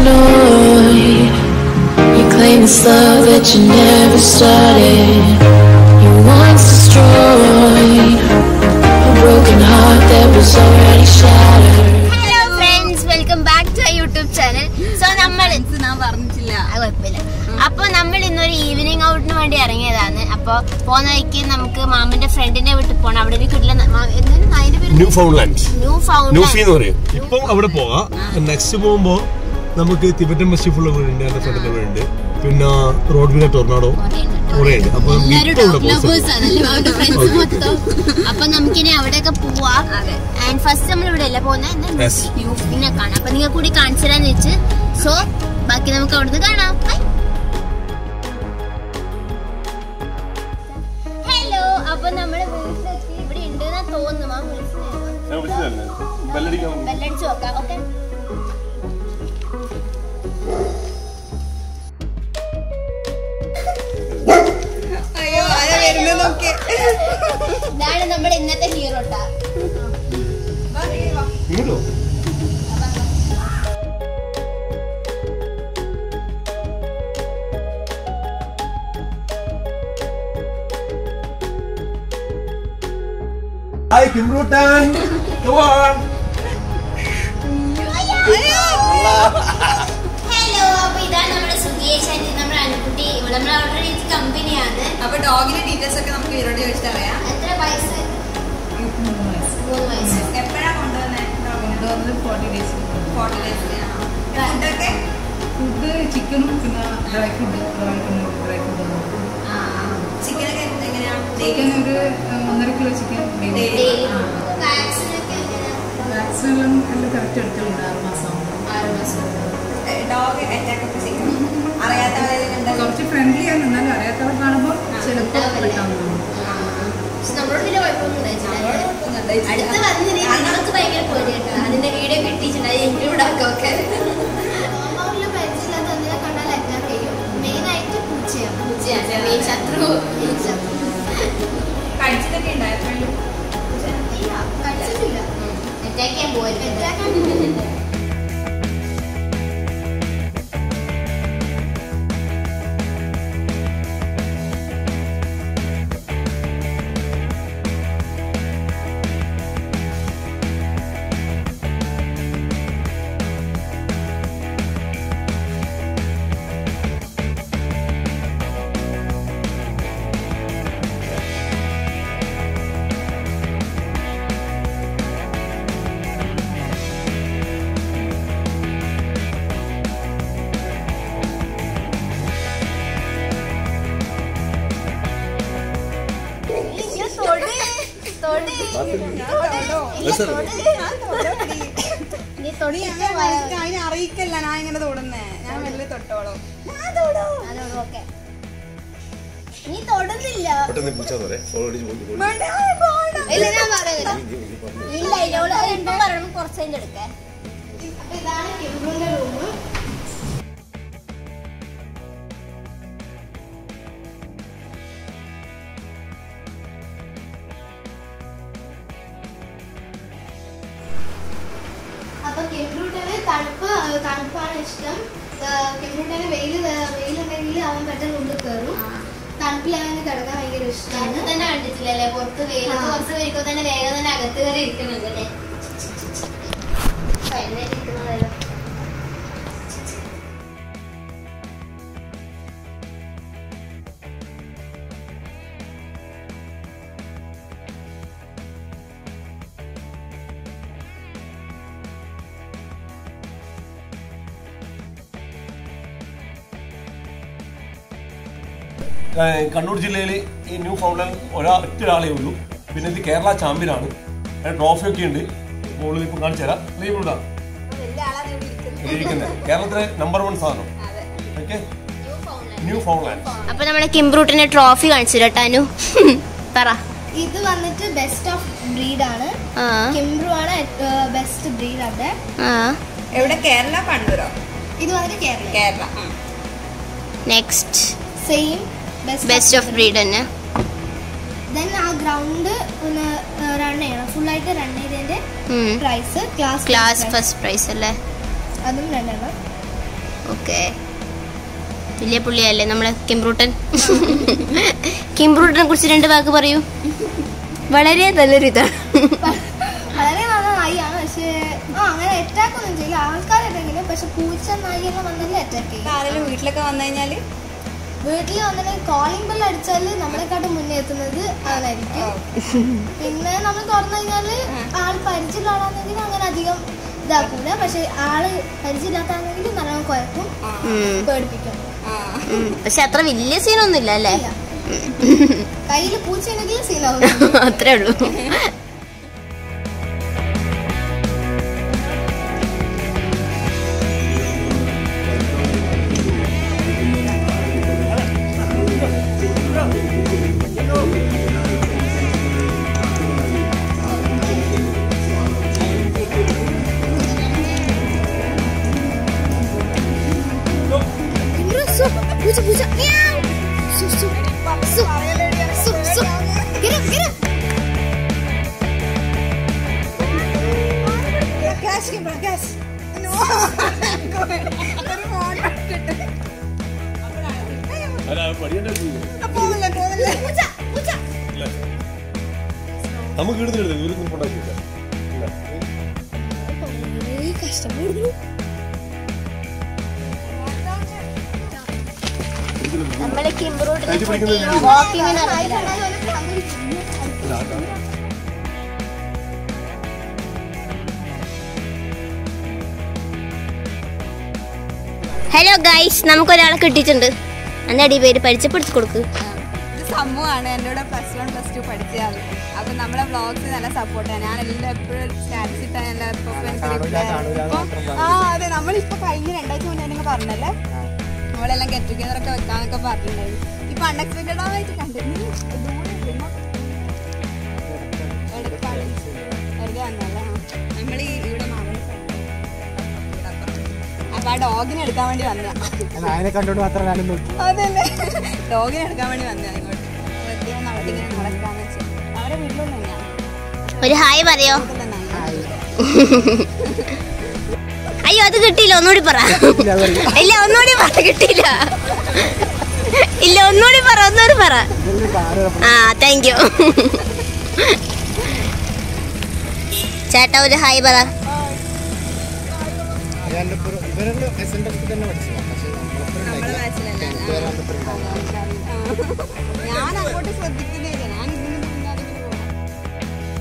paranoid. You claim it's love that you never started. You once destroyed a broken heart that was already shattered. Hello friends welcome back to YouTube channel so നമ്മൾ ഞാൻ പറഞ്ഞിട്ടില്ല ആ, കുഴപ്പമില്ല അപ്പൊ നമ്മൾ ഇന്നൊരു evening ഔട്ടിന് വേണ്ടി ഇറങ്ങിയതാണ് അപ്പൊ പോകുന്ന വഴിക്ക് നമുക്ക് മാമന്റെ ഫ്രണ്ടിന്റെ വീട്ടിൽ പോകണം അവിടെ ഒരു കിട്ടില്ല അതിന്റെ പേര് ന്യൂ ഫൗണ്ട്ലാൻഡ് ന്യൂ ന്യൂഫി എന്ന് ഫൗണ്ട് പറയും ഇപ്പം അവിടെ പോകാം നെക്സ്റ്റ് പോകുമ്പോ നമുക്ക് തിബറ്റൻ മസ്റ്റിഫുള്ള വീടുണ്ട് എന്റെ ഫ്രണ്ടിന്റെ വീടുണ്ട് പിന്നെ റോഡ് വീല ടൊർണാഡോ കുറേ ഉണ്ട് അപ്പൊ നമുക്ക് എല്ലാവരും ഇപ്പൊ ഇവിടെ ഡോഗ് ലവേഴ്സ് പോകാം ആണല്ലേ അവരുടെ ഫ്രണ്ട്സ് മൊത്തം അപ്പൊ നമുക്കിനി അവിടെയൊക്കെ പോവാം ആൻഡ് ഫസ്റ്റ് നമ്മൾ ഇവിടെ അല്ല പോകുന്നത് Yes. യൂഫിനെ കാണാം അപ്പൊ നിങ്ങൾ കൂടി കാണിച്ചു തരാന്ന് വെച്ച് സോ ബാക്കി നമുക്ക് അവിടുന്ന് കാണാം ഹലോ അപ്പൊ നമ്മള് വീട്ടിലെത്തി ഇവിടെ ഉണ്ട് എന്നാ തോന്നുന്നു മാം വിളിച്ചിട്ടുണ്ടായിരുന്നു ബെല്ലടിച്ച് നോക്കാം ഓക്കെ അയ്യോ ആരാ വരുന്നത് നോക്കി ഇതാണ് നമ്മുടെ ഇന്നത്തെ ഹീറോ ട്ടാ ഇങ്ങോട്ടോ ഹായ് കിംറൂട്ടൻ come on ഹലോ അപ്പൊ ഇതാണ് നമ്മുടെ സുഖേഷ് ആൻഡ് നമ്മുടെ അനുക്കുട്ടി ഇവിടെ നമ്മൾ ഓൾറെഡി കമ്പനിയാണ് അപ്പൊ ഡോഗിന്റെ ഡീറ്റെയിൽസ് ഒക്കെ നമുക്ക് ഇവരോട് ചോദിച്ചിട്ട് അറിയാം എത്ര വയസ്സ് മൂന്ന് വയസ്സ് എപ്പോഴാ കൊണ്ടുവന്നേ ഡോഗിനെ ഫോർട്ടി ഡേയ്സ് ഫോർട്ടി ഡേയ്സ് ഫുഡൊക്കെ ഫുഡ് ചിക്കനും പിന്നെ dry food dry dry food ചിക്കനൊക്കെ എങ്ങനെയാ ചിക്കൻ ഒരു ഏഹ്, ഒന്നര കിലോ ചിക്കൻ ഡെയിലി വാക്സിനൊക്കെ എങ്ങനെ വാക്സിൻ എല്ലാം എല്ലാം കറക്റ്റ് എടുക്കലുണ്ട് ആറ് മാസം ആകുമ്പോൾ ആറ് മാസം ഡോഗ് അറ്റാക്ക് ഒക്കെ ചെയ്യും അറിയാത്ത ആരെങ്കിലും ഉണ്ടല്ലോ കുറച്ച് ഫ്രണ്ട്ലി ആണ് എന്നാലും അറിയാത്തവർ കാണുമ്പോൾ ചിലപ്പോൾ ഉണ്ടാവില്ല. പെട്ടാവുന്നതാണ് പക്ഷെ നമ്മളോട് വലിയ കുഴപ്പമൊന്നും ഉണ്ടായിട്ടില്ല അടുത്ത് വന്നിട്ട് ഞങ്ങൾക്ക് ഭയങ്കര പേടി കേട്ടോ അതിന്റെ വീഡിയോ കിട്ടിയിട്ടുണ്ട് അത് ഇൻക്ലൂഡ് ആക്കൊക്കെ മെയിൻ ശത്രു കഴിച്ചിട്ടൊക്കെ ഉണ്ടായിരുന്നു അറ്റാക്ക് ചെയ്യാൻ പോയിട്ട് നീ തൊടിയിട്ട് അതിനെ അറിയിക്കല്ല ഞാൻ ഇങ്ങനെ തൊടുന്നേ ഞാൻ വലിയ തൊട്ടോളൂ അതോട് ഓക്കെ നീ തൊടുന്നില്ല പെട്ടെന്ന് പിടിച്ചാൽ പോരെ ഓൾറെഡി ഇല്ല ഞാൻ പറയുന്നില്ല ഇല്ല ഇല്ല ഓള് എന്തോ പറയണം കുറച്ച് കഴിഞ്ഞ് എടുക്കേ ഇതാണ് കിംബ്രൂന്റെ റൂം അപ്പൊ കിംബ്രൂട്ടന് തണുപ്പ് തണുപ്പാണ് ഇഷ്ടം കിംബ്രൂട്ടന് വെയിൽ വെയിലുണ്ടെങ്കിൽ അവൻ പെട്ടെന്ന് ഉള്ളിൽ കയറും തണുപ്പിൽ അവന് കിടക്കാൻ ഭയങ്കര നേരത്തെ ഇഷ്ടമാണ് തന്നെ കണ്ടിട്ടില്ലല്ലേ പുറത്ത് വെയിലത്ത് ആ. കുറച്ച് വരിക്കോ തന്നെ വേഗം തന്നെ അകത്ത് കയറി ഇരിക്കുന്നുണ്ടല്ലേ ഇരിക്കുന്നതല്ലോ കണ്ണൂർ ജില്ലയിൽ ഈ ന്യൂ ഫൗണ്ട്ലാൻഡ് ഒരാ ഒറ്റ ഒരാളേ ഉള്ളൂ പിന്നെ ഇത് കേരള ചാമ്പ്യനാണ് ട്രോഫി ഒക്കെ ഉണ്ട് മുകളിൽ ഇപ്പം കാണിച്ചു തരാം നീ ഇവിടെ ഇടാം. വലിയ ആളാണ് ഇവിടെ ഇരിക്കുന്നത് ഇരിക്കുന്നത് കേരളത്തിലെ നമ്പർ വൺ സാധനം ഓക്കെ ന്യൂ ഫൗണ്ട്ലാൻഡ് അപ്പൊ നമ്മളെ കിംബ്രൂട്ടിന്റെ ട്രോഫി കാണിച്ചു കേട്ടാനു പറ ഇത് വന്നിട്ട് ബെസ്റ്റ് ഓഫ് ബ്രീഡ് ആണ് ആ കിംബ്രു ആണ് ബെസ്റ്റ് ബ്രീഡ് അവിടെ ആ എവിടെ കേരള കണ്ണൂരോ ഇത് വന്നിട്ട് Kerala Kerala next same best of breed തന്നെ ദെൻ ആ ഗ്രൗണ്ട് ഒന്ന് റൺ ചെയ്യണം ഫുൾ ആയിട്ട് റൺ ചെയ്തതിന്റെ ഉം. Prize class class first prize അല്ലേ അതും രണ്ടെണ്ണം ഓക്കെ വലിയ പുള്ളിയല്ലേ നമ്മളെ കിംബ്രൂട്ടൻ കിംബ്രൂട്ടനെ കുറിച്ച് രണ്ട് വാക്ക് പറയൂ വളരെ നല്ലൊരു ഇതാണ് വളരെ നല്ല നായിയാണ് പക്ഷേ ആ അങ്ങനെ അറ്റാക്ക് ഒന്നും ചെയ്യില്ല ആൾക്കാർ അറ്റാക്കില്ല പക്ഷെ പൂച്ച നായിയെല്ലാം വന്നാലും അറ്റാക്ക് ചെയ്യും ആരെങ്കിലും വീട്ടിലൊക്കെ വന്നു കഴിഞ്ഞാല് വീട്ടിൽ വന്നിട്ട് കോളിംഗ് ബെൽ അടിച്ചാൽ നമ്മളെക്കാട്ടും മുന്നേ എത്തുന്നത് അവനായിരിക്കും പിന്നെ നമ്മൾ തുറന്നു കഴിഞ്ഞാല് ആൾ പരിചയമുള്ള ആളാണെങ്കിൽ അങ്ങനെ അധികം ഇതാക്കൂല പക്ഷെ ആള് പരിചയമില്ലാത്താണെങ്കിൽ നല്ലോണം കുഴക്കും ഉം. പേടിപ്പിക്കും ഉം. പക്ഷെ അത്ര വലിയ സീനൊന്നും ഇല്ല അല്ലേ ഇല്ല. കയ്യിൽ പൂച്ചയുണ്ടെങ്കിൽ സീനാവും അത്രേ ഉള്ളൂ പൂച്ച പൂച്ച Meow. Su, su. Su. Su, su. Get up, get up. അല്ല പഠിക്കേണ്ട പൂച്ച, പൂച്ച. നമുക്ക് ഇടുന്നില്ല ദൂരം ഉണ്ടാക്കിയില്ല ഏയ്, കഷ്ടപ്പെടുന്നു നമ്മളെ കിംബ്രൂട്ടിനെ അയച്ചു പഠിക്കുന്നത് വാക്കിങ്ങിന് ഹലോ ഗൈസ് നമുക്കൊരാളെ കിട്ടിയിട്ടുണ്ട് എൻ്റെ അടി പേര് പരിചയപ്പെടുത്തി കൊടുക്ക് ഇത് സമൂഹമാണ് എൻ്റെ കൂടെ പ്ലസ് വൺ പ്ലസ് ടു പഠിച്ചതാണ് അപ്പൊ നമ്മളെ വ്ളോഗ്സ് നല്ല സപ്പോർട്ടാണ് ഞാൻ എല്ലാം എപ്പോഴും സ്റ്റാറ്റസ് ഇട്ടാൽ എല്ലാവർക്കും എനിക്ക് reply ചെയ്യും. ആ അതെ നമ്മളിപ്പോ കഴിഞ്ഞ രണ്ടാഴ്ച മുന്നേ നിങ്ങൾ പറഞ്ഞല്ലേ നമ്മളെല്ലാം ഗെറ്റ് ടുഗദർ ഒക്കെ വെക്കാന്നൊക്കെ പറഞ്ഞിട്ടുണ്ടായിരുന്നു ഇപ്പൊ അൺഎക്സ്പെക്റ്റഡ് ആയിട്ട് കണ്ടിരുന്നു വെറുതെ വന്നല്ലേ നമ്മൾ ഇവിടെ മാമന്റെ അപ്പൊ ആ ഡോഗിനെ എടുക്കാൻ വേണ്ടി വന്നതാ അതിനെ കണ്ടോണ്ട് മാത്രം ഞാനും നോക്കി അതല്ലേ ഡോഗിനെ എടുക്കാൻ വേണ്ടി വന്നതാ ഇങ്ങോട്ട് വെറുതെ ഒന്ന് അവിടെ ഇങ്ങനെ നടക്കാന്ന് വെച്ചു അവരെ വീട്ടിലൊന്നും തന്നെയാണ് ഒരു ഹായ് പറയോ വീട്ടിൽ തന്നെയാണ് അയ്യോ അത് കിട്ടിയില്ല ഒന്നുകൂടി പറ ഇല്ല ഒന്നുകൂടി പറ കിട്ടിയില്ല ഇല്ല ഒന്നുകൂടി പറ ഒന്നുകൂടി പറ ആ താങ്ക് യു ചേട്ടാ ഒരു ഹായ് പറ ഇവരുടെ എസ് എൻ ഡി തന്നെ പഠിച്ചതാണ് പക്ഷേ നമ്മളെ ബാച്ചിലല്ല ഞാൻ അങ്ങോട്ട് ശ്രദ്ധിക്കുന്നില്ല ഞാൻ ഇതിന് പിന്നാലെ ഇങ്ങനെ പോവാം.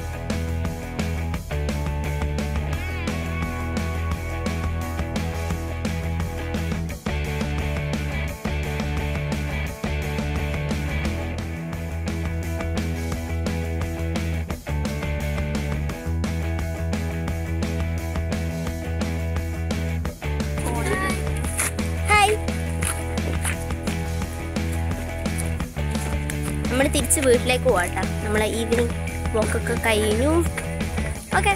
ഹായ് നമ്മൾ തിരിച്ച് വീട്ടിലേക്ക് പോവാട്ടാ നമ്മളെ ഈവനിങ് വോക്കൊക്കെ കഴിഞ്ഞു ഓക്കെ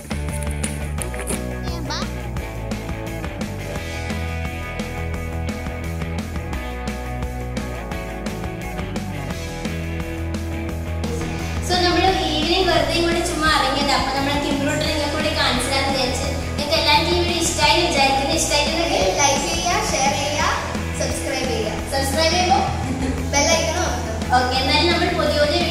സോ നമ്മൾ ഈവനിങ് വെറുതെ കൂടി ചുമ്മാ ഇറങ്ങിയത് അപ്പൊ നമ്മളെ കിംബ്രോട്ട് നിങ്ങൾ കൂടി കാണിച്ചാന്ന് വിചാരിച്ച് നിങ്ങൾക്ക് എല്ലാവർക്കും ഈ വീഡിയോ ഇഷ്ടമായി വിചാരിക്കുന്നത് ഇഷ്ടമായിട്ടുണ്ടെങ്കിൽ ലൈക്ക് ചെയ്യുക ഷെയർ ചെയ്യുക സബ്സ്ക്രൈബ് ചെയ്യുക സബ്സ്ക്രൈബ് ചെയ്യുമ്പോൾ ബെല്ലൈക്കണം ഓക്കെ എന്നാലും നമ്മൾ പുതിയ പുതിയ